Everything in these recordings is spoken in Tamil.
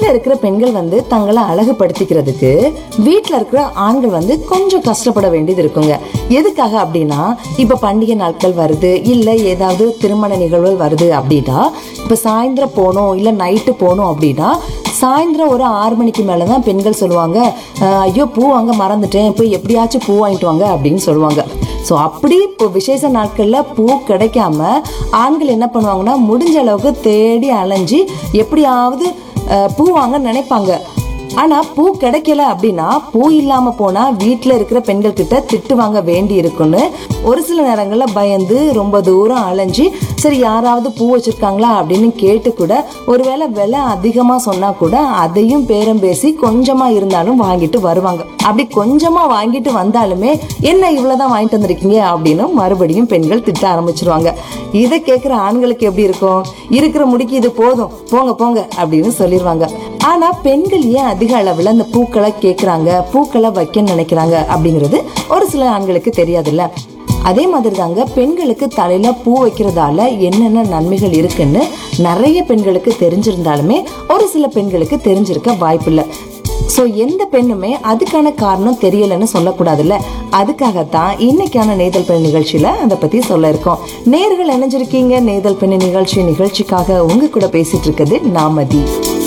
வீட்ல இருக்கிற பெண்கள் வந்து தங்களை அழகுபடுத்திக்கிறதுக்கு வீட்ல இருக்கிற ஆண்கள் வந்து கொஞ்சம் கஷ்டப்பட வேண்டியது இருக்குங்க எதுக்காக அப்படின்னா இப்ப பண்டிகை நாட்கள் வருது இல்ல ஏதாவது திருமண நிகழ்வுகள் வருது அப்படின்னா இப்ப சாயந்தரம் போகணும் இல்ல நைட்டு போகணும் அப்படின்னா சாயந்தரம் ஒரு ஆறு மணிக்கு மேலே தான் பெண்கள் சொல்லுவாங்க "அஹ், ஐயோ பூ வாங்க மறந்துட்டேன் போய் எப்படியாச்சும் பூ வாங்கிட்டு வாங்க அப்படின்னு சொல்லுவாங்க ஸோ அப்படி இப்போ விசேஷ நாட்களில் பூ கிடைக்காம ஆண்கள் என்ன பண்ணுவாங்கன்னா முடிஞ்ச அளவுக்கு தேடி அலைஞ்சு எப்படியாவது அஹ், பூ வாங்க நினைப்பாங்க ஆனா பூ கிடைக்கல அப்படின்னா பூ இல்லாம போனா வீட்ல இருக்கிற பெண்கள் கிட்ட திட்டு வாங்க வேண்டி இருக்குன்னு ஒரு சில நேரங்கள்ல பயந்து ரொம்ப தூரம் அலைஞ்சு சரி யாராவது பூ வச்சிருக்காங்களா அப்படின்னு கேட்டு கூட ஒருவேளை விலை அதிகமா சொன்னா கூட அதையும் பேரம் பேசி கொஞ்சமா இருந்தாலும் வாங்கிட்டு வருவாங்க அப்படி கொஞ்சமா வாங்கிட்டு வந்தாலுமே என்ன இவ்வளவுதான் வாங்கிட்டு வந்திருக்கீங்க அப்படின்னு மறுபடியும் பெண்கள் திட்ட ஆரம்பிச்சிருவாங்க இதை கேட்கிற ஆண்களுக்கு எப்படி இருக்கும் இருக்கிற முடிக்கு இது போதும் போங்க போங்க அப்படின்னு சொல்லிடுவாங்க ஆனா பெண்கள் ஏன் அதிக அளவுல அந்த பூக்களை கேக்குறாங்க பூக்களை வைக்க நினைக்கிறாங்க அப்படிங்கிறது ஒரு சில ஆண்களுக்கு தெரியாதுல்ல அதே மாதிரி தாங்க பெண்களுக்கு தலையில பூ வைக்கிறதால என்னென்ன நன்மைகள் இருக்குன்னு நிறைய பெண்களுக்கு தெரிஞ்சிருந்தாலுமே ஒரு சில பெண்களுக்கு தெரிஞ்சிருக்க வாய்ப்பில்லை ஸோ எந்த பெண்ணுமே அதுக்கான காரணம் தெரியலன்னு சொல்லக்கூடாதுல்ல அதுக்காகத்தான் இன்னைக்கான நெய்தல் பெண் நிகழ்ச்சியில அதை பத்தி சொல்ல இருக்கோம் நேர்கள் இணைஞ்சிருக்கீங்க நெய்தல் பெண் நிகழ்ச்சி நிகழ்ச்சிக்காக உங்க கூட பேசிட்டு இருக்குது நாமதி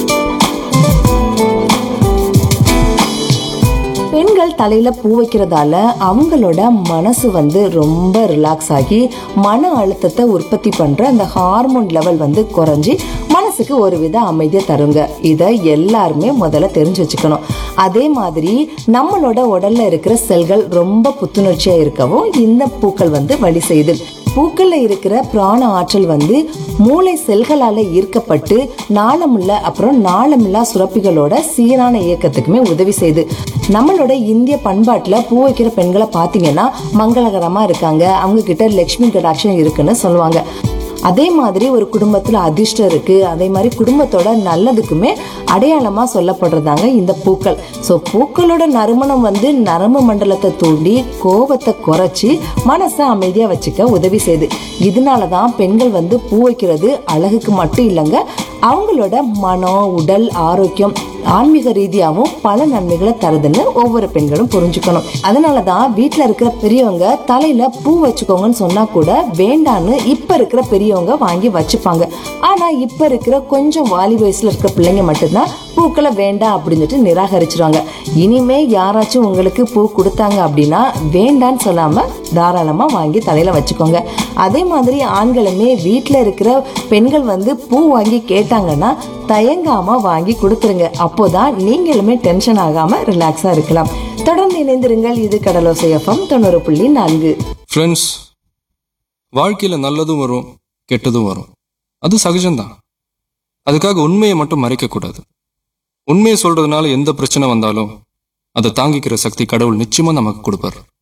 பெண்கள் தலையில பூ வைக்கிறதால அவங்களோட மனசு வந்து ரொம்ப ரிலாக்ஸ் ஆகி மன அழுத்தத்தை உற்பத்தி பண்ற அந்த ஹார்மோன் லெவல் வந்து குறைஞ்சி மனசுக்கு ஒரு வித அமைதியை தருங்க இதை எல்லாருமே முதல்ல தெரிஞ்சு வச்சுக்கணும் அதே மாதிரி நம்மளோட உடல்ல இருக்கிற செல்கள் ரொம்ப புத்துணர்ச்சியா இருக்கவும் இந்த பூக்கள் வந்து வழி செய்யுது பூக்கள்ல இருக்கிற பிராண ஆற்றல் வந்து மூளை செல்களால ஈர்க்கப்பட்டு நாளமுள்ள அப்புறம் நாளமில்லா சுரப்பிகளோட சீரான இயக்கத்துக்குமே உதவி செய்யுது நம்மளோட இந்திய பண்பாட்டுல பூ வைக்கிற பெண்களை பாத்தீங்கன்னா மங்களகரமா இருக்காங்க அவங்க கிட்ட லட்சுமி கடாட்சம் இருக்குன்னு சொல்லுவாங்க அதே மாதிரி ஒரு குடும்பத்துல அதிர்ஷ்டம் இருக்கு அதே மாதிரி குடும்பத்தோட நல்லதுக்குமே அடையாளமா சொல்லப்படுறதாங்க இந்த பூக்கள் ஸோ பூக்களோட நறுமணம் வந்து நரம்பு மண்டலத்தை தூண்டி கோபத்தை குறைச்சி மனசை அமைதியா வச்சுக்க உதவி செய்யுது இதனால தான் பெண்கள் வந்து பூ வைக்கிறது அழகுக்கு மட்டும் இல்லைங்க அவங்களோட மனம் உடல் ஆரோக்கியம் ஆன்மீக ரீதியாகவும் பல நன்மைகளை தருதுன்னு ஒவ்வொரு பெண்களும் புரிஞ்சுக்கணும் அதனால தான் வீட்டில் இருக்கிற பெரியவங்க தலையில பூ வச்சுக்கோங்கன்னு சொன்னா கூட வேண்டான்னு இப்ப இருக்கிற பெரியவங்க வாங்கி வச்சுப்பாங்க ஆனா இப்ப இருக்கிற கொஞ்சம் வாலி வயசுல இருக்கிற பிள்ளைங்க மட்டும்தான் பூக்களை வேண்டாம் அப்படின்னு சொல்லிட்டு நிராகரிச்சிருவாங்க இனிமே யாராச்சும் உங்களுக்கு பூ கொடுத்தாங்க அப்படின்னா வேண்டான்னு சொல்லாம தாராளமா வாங்கி தலையில வச்சுக்கோங்க அதே மாதிரி ஆண்களுமே வீட்டில் இருக்கிற பெண்கள் வந்து பூ வாங்கி கேட்டாங்கன்னா தயங்காம வாங்கி கொடுத்துருங்க அப்போதான் நீங்களுமே டென்ஷன் ஆகாம ரிலாக்ஸா இருக்கலாம் தொடர்ந்து இணைந்திருங்கள் இது கடலோசை எஃப்எம் தொண்ணூறு புள்ளி நான்கு ஃப்ரெண்ட்ஸ் வாழ்க்கையில் நல்லதும் வரும் கெட்டதும் வரும் அது சகஜம்தான் அதுக்காக உண்மையை மட்டும் மறைக்கக்கூடாது உண்மையை சொல்றதுனால எந்த பிரச்சனை வந்தாலும் அதை தாங்கிக்கிற சக்தி கடவுள் நிச்சயமா நமக்கு கொடுப்பார்